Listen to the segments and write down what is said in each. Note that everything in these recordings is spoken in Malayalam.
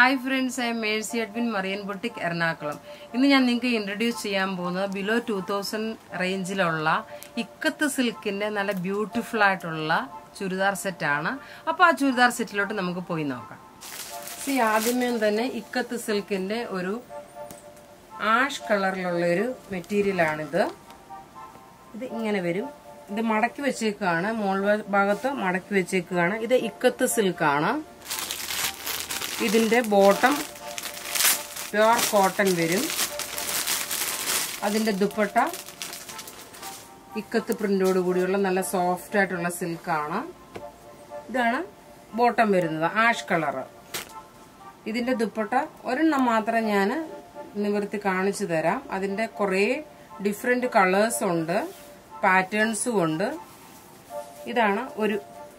hi friends I'm Mercy Adwin Marian boutique Ernakulam ഇന്ന് ഞാൻ നിങ്ങൾക്ക് ഇൻട്രൊഡ്യൂസ് ചെയ്യാൻ പോകുന്നത് ബിലോ ടൂ തൗസൻഡ് റേഞ്ചിലുള്ള ഇക്കത്ത് സിൽക്കിന്റെ നല്ല ബ്യൂട്ടിഫുൾ ആയിട്ടുള്ള ചുരിദാർ സെറ്റാണ് അപ്പോൾ ആ ചുരിദാർ സെറ്റിലോട്ട് നമുക്ക് പോയി നോക്കാം സി ആദ്യമേ തന്നെ ഇക്കത്ത് സിൽക്കിന്റെ ഒരു ആഷ് കളറിലുള്ള ഒരു മെറ്റീരിയലാണിത് ഇത് ഇങ്ങനെ വരും ഇത് മടക്കി വെച്ചേക്കാണ് മോൾ ഭാഗത്ത് മടക്കി വെച്ചേക്കാണ് ഇത് ഇക്കത്ത് സിൽക്കാണ് ഇതിന്റെ ബോട്ടം പ്യുവർ കോട്ടൺ വരും അതിന്റെ ദുപ്പട്ട ഇക്കത്ത് പ്രിന്റോട് കൂടിയുള്ള നല്ല സോഫ്റ്റ് ആയിട്ടുള്ള സിൽക്കാണ് ഇതാണ് ബോട്ടം വരുന്നത് ആഷ് കളറ് ഇതിന്റെ ദുപ്പട്ട ഒരെണ്ണം മാത്രം ഞാൻ നിവർത്തി കാണിച്ചു തരാം അതിന്റെ കുറേ ഡിഫറെന്റ് കളേഴ്സ് ഉണ്ട് പാറ്റേൺസും ഉണ്ട് ഇതാണ് ഒരു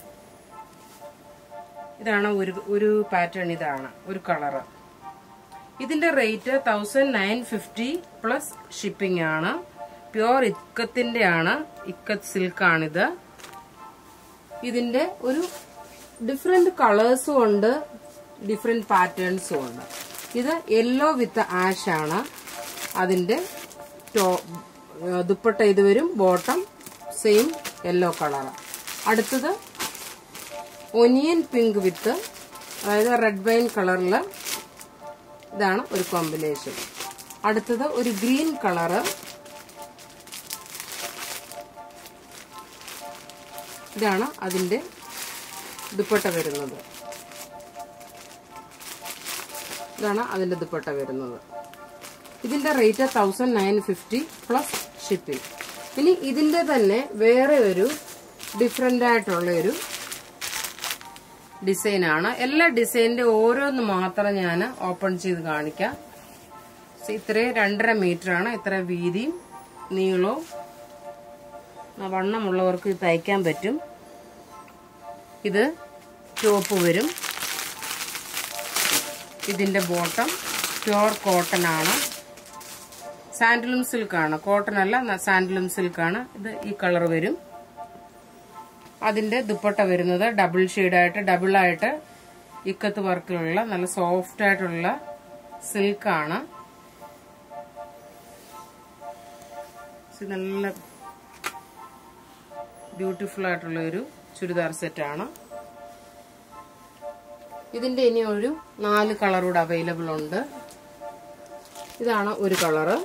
ഇതാണ് ഒരു ഒരു പാറ്റേൺ ഇതാണ് ഒരു കളറ് ഇതിന്റെ rate thousand nine fifty plus shipping ആണ് പ്യുവർ ഇക്കത്തിന്റെ ആണ് ഇക്കത്ത് സിൽക്കാണിത് ഇതിന്റെ ഒരു ഡിഫറെന്റ് കളേഴ്സും ഉണ്ട് ഡിഫറെന്റ് പാറ്റേൺസും ഉണ്ട് ഇത് യെല്ലോ വിത്ത് ആഷ് ആണ് അതിന്റെ ടോ ദുപ്പട്ട ഇത് വരും ബോട്ടം സെയിം യെല്ലോ കളർ അടുത്തത് ഒനിയൻ പിങ്ക് വിത്ത് അതായത് റെഡ് വൈൻ കളറിൽ ഇതാണ് ഒരു കോമ്പിനേഷൻ അടുത്തത് ഒരു ഗ്രീൻ കളറ് ഇതാണ് അതിന്റെ ദുപ്പട്ട വരുന്നത് ഇതാണ് അതിന്റെ ദുപ്പട്ട വരുന്നത് ഇതിന്റെ rate thousand nine fifty plus shipping ഇനി ഇതിന്റെ തന്നെ വേറെ ഒരു ഡിഫറെന്റ് ആയിട്ടുള്ള ഒരു ഡിസൈനാണ് എല്ലാ ഡിസൈനിന്റെ ഓരോന്ന് മാത്രം ഞാൻ ഓപ്പൺ ചെയ്ത് കാണിക്കാം ഇത്രയും രണ്ടര മീറ്റർ ആണ് ഇത്ര വീതിയും നീളവും വണ്ണമുള്ളവർക്ക് ഇത് തയ്ക്കാൻ പറ്റും ഇത് ചുവപ്പ് വരും ഇതിന്റെ ബോട്ടം പ്യുവർ കോട്ടൺ ആണ് സാൻഡലും സിൽക്കാണ് കോട്ടൺ അല്ല സാൻഡലും സിൽക്കാണ് ഇത് ഈ കളർ വരും അതിന്റെ ദുപ്പട്ട വരുന്നത് ഡബിൾ ഷെയ്ഡായിട്ട് ഡബിളായിട്ട് ഇക്കത്ത് വർക്കിലുള്ള നല്ല സോഫ്റ്റ് ആയിട്ടുള്ള സിൽക്കാണ് നല്ല ബ്യൂട്ടിഫുൾ ആയിട്ടുള്ള ഒരു ചുരിദാർ സെറ്റാണ് ഇതിന്റെ ഇനി ഒരു നാല് കളറൂടെ അവൈലബിൾ ഉണ്ട് ഇതാണ് ഒരു കളറ്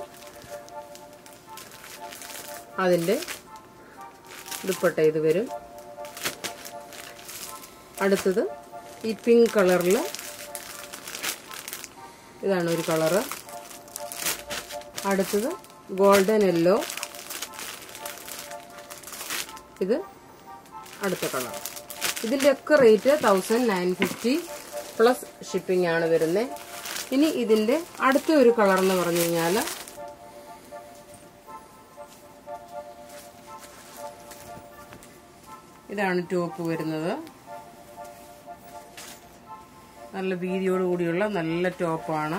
അതിന്റെ ദുപ്പട്ട ഇത് വരും അടുത്തത് ഈ പിങ്ക് കളറിൽ ഇതാണ് ഒരു കളറ് അടുത്തത് ഗോൾഡൻ യെല്ലോ ഇത് അടുത്ത കളർ ഇതിന്റെ ഒക്കെ rate thousand nine fifty plus shipping ആണ് വരുന്നത് ഇനി ഇതിന്റെ അടുത്ത ഒരു കളർ എന്ന് പറഞ്ഞു കഴിഞ്ഞാൽ ഇതാണ് ടോപ്പ് വരുന്നത് നല്ല വീതിയോട് കൂടിയുള്ള നല്ല ടോപ്പാണ്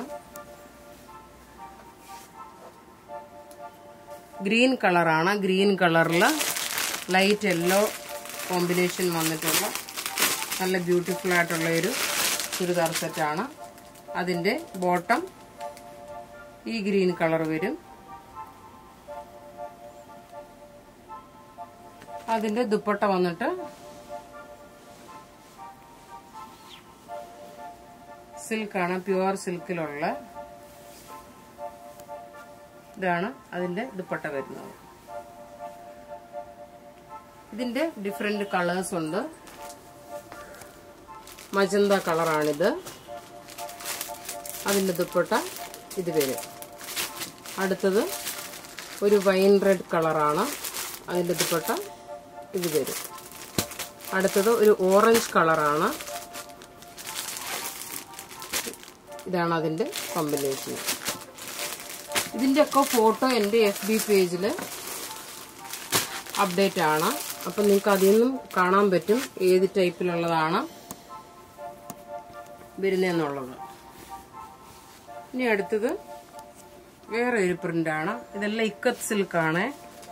ഗ്രീൻ കളറാണ് ഗ്രീൻ കളറിൽ ലൈറ്റ് യെല്ലോ കോമ്പിനേഷൻ വന്നിട്ടുള്ള നല്ല ബ്യൂട്ടിഫുൾ ആയിട്ടുള്ള ഒരു ചുരിദാർ സെറ്റാണ് അതിൻ്റെ ബോട്ടം ഈ ഗ്രീൻ കളർ വരും അതിൻ്റെ ദുപ്പട്ട വന്നിട്ട് സിൽക്കാണ് പ്യുവർ സിൽക്കിലുള്ള ഇതാണ് അതിന്റെ ദുപ്പട്ട വരുന്നത് ഇതിന്റെ ഡിഫറെന്റ് കളേഴ്സ് ഉണ്ട് മജന്ത കളറാണിത് അതിന്റെ ദുപ്പട്ട ഇത് വരും അടുത്തത് ഒരു വൈൻ റെഡ് കളറാണ് അതിന്റെ ദുപ്പട്ട ഇത് വരും അടുത്തത് ഒരു ഓറഞ്ച് കളറാണ് ഇതാണ് അതിന്റെ കോമ്പിനേഷൻ ഇതിന്റെ ഒക്കെ ഫോട്ടോ എൻ്റെ എഫ് ബി പേജിൽ അപ്ഡേറ്റ് ആണ് അപ്പം നിങ്ങൾക്ക് അതിൽ നിന്നും കാണാൻ പറ്റും ഏത് ടൈപ്പിലുള്ളതാണ് വരുന്നതെന്നുള്ളത് ഇനി അടുത്തത് വേറെ ഒരു പ്രിന്റാണ് ഇതെല്ലാം ഇക്കത്ത് സിൽക്കാണ്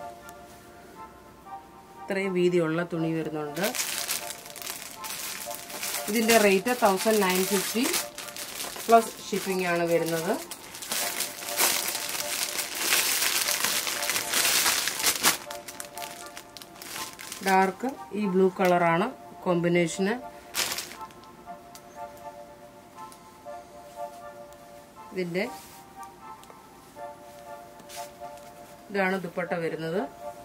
ഇത്രയും വീതിയുള്ള തുണി വരുന്നുണ്ട് ഇതിന്റെ rate thousand nine fifty plus shipping ആണ് വരുന്നത് ഡാർക്ക് ഈ ബ്ലൂ കളറാണ് കോമ്പിനേഷന് ഇതിന്റെ ഇതാണ് ദുപ്പട്ട വരുന്നത്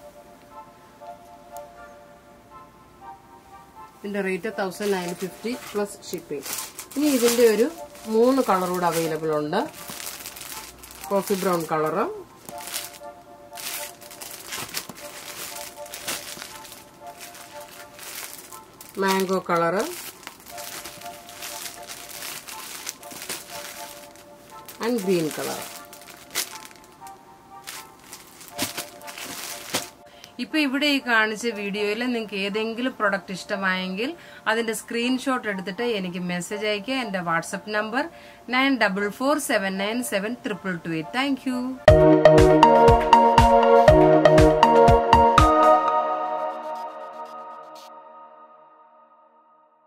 ഇതിന്റെ rate thousand nine fifty plus shipping ഇനി ഇതിന്റെ ഒരു മൂന്ന് കളർ കൂടെ അവൈലബിൾ ഉണ്ട് coffee brown colour mango colour and green colour ഇപ്പൊ ഇവിടെ ഈ കാണിച്ച വീഡിയോയിൽ നിങ്ങൾക്ക് ഏതെങ്കിലും പ്രൊഡക്റ്റ് ഇഷ്ടമായെങ്കിൽ അതിന്റെ സ്ക്രീൻഷോട്ട് എടുത്തിട്ട് എനിക്ക് മെസ്സേജ് അയക്കുക എന്റെ WhatsApp number nine double four seven nine seven triple two eight thank U